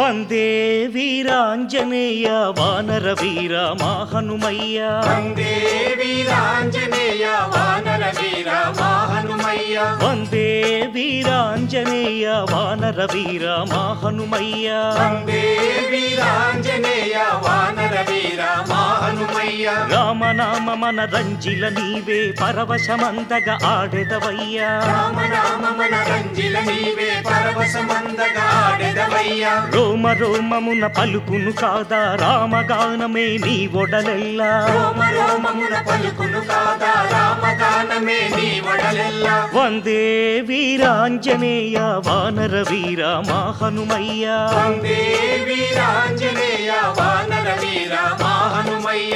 వందే వీరాంజనేయ వానర వీర మా హనుమయ్య వందే వీరాంజనేయ వానర వీర మా హనుమయ్య వందే వీరాంజనేయ వానర వీర మా హనుమయ్య వందే వీరాంజనేయ వానర వీర మా హనుమయ్య రామనామ మన రంజిల నీవే పరవశమందగా ఆడెదవయ్యా రామ రామ మన రంజిల నీవే పరవశమందగా ఆడెదవయ్యా రోమ రోమమున పలుకును కాదా రామగానమే నీ ఒడలెల్లా రోమ రోమమున పలుకును కాదా రామగానమే నీ వడలెల్లా వందే వీరాంజనేయ వానర వీర మా హనుమయ్య వందే వీరాంజనేయ వానర వీర మా హనుమయ్య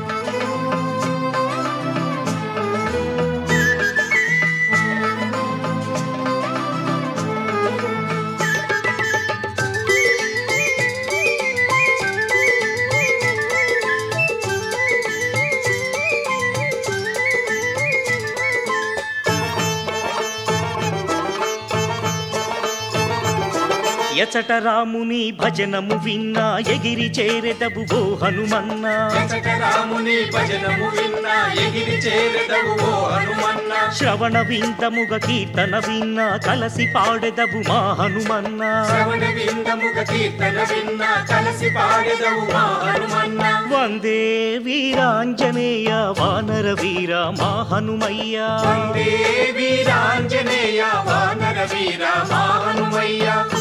ఎచట రాముని భజనము విన్నా ఎగిరి చేరెదవు ఓ హనుమన్నా ఎచట రాముని భజనము విన్నా ఎగిరి చేరెదవు ఓ హనుమన్న శ్రవణ విందముగ కీర్తన విన్నా కలసి పాడెదవు మా హనుమన్నా శ్రవణ విందముగ కీర్తన విన్నా కలసి పాడెదవు మా హనుమన్న వందే వీరాంజనేయ వానర వీర మా హనుమయ్య వందే వీరాంజనేయ వానర వీర మా హనుమయ్య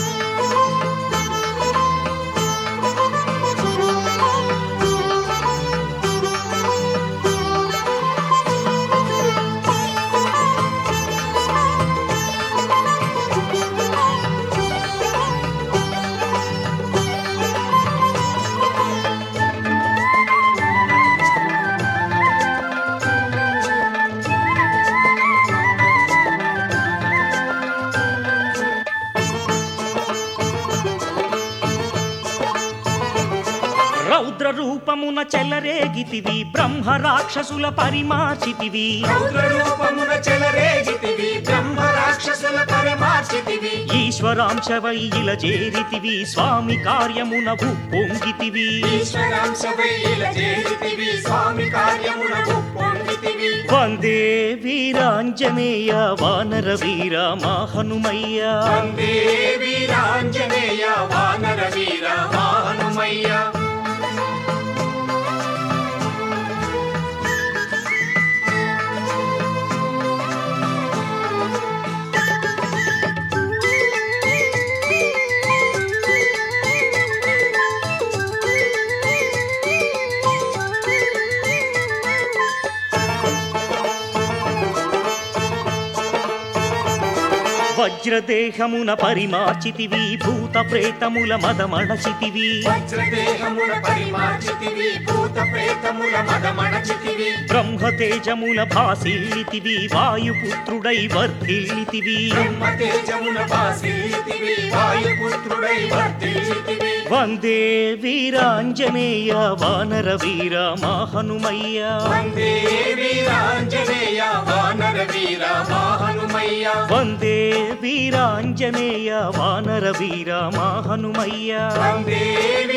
రౌద్ర రూపమున చెలరేగితివి బ్రహ్మ రాక్షసుల పరిమార్చితివి రౌద్ర రూపమున చెలరేగితివి బ్రహ్మ రాక్షసుల పరిమార్చితివి ఈశ్వరాంశవై ఇల చేరితివి స్వామి కార్యమున పొంగితివి ఈశ్వరాంశ వైల చేరితివి స్వామి కార్యమున పొందితివి వందే వీరాంజనేయ వానర వీర మా హనుమయ్య వందే వీరాంజనేయ వానర వీర మా హనుమయ్య వజ్రదేహమున పరిమార్చితివి భూత ప్రేతముల మదమణచితివి వజ్రదేహముల పరిమార్చితివి భూత ప్రేతముల మదమణచితివి బ్రహ్మతేజముల భాసిల్లితివి వాయుపుత్రుడై వర్ధిల్లితివి బ్రహ్మ తేజమున వాసిల్లితివి వాయుపుత్రుడై వర్ధిల్లితివి వందే వీరాంజనేయ వానర వీర మా హనుమయ్య వందే వీరాంజనేయ వానర వీర మా హనుమయ్య వందే వీరాంజనేయ వానర వీర మా హనుమయ్య వందే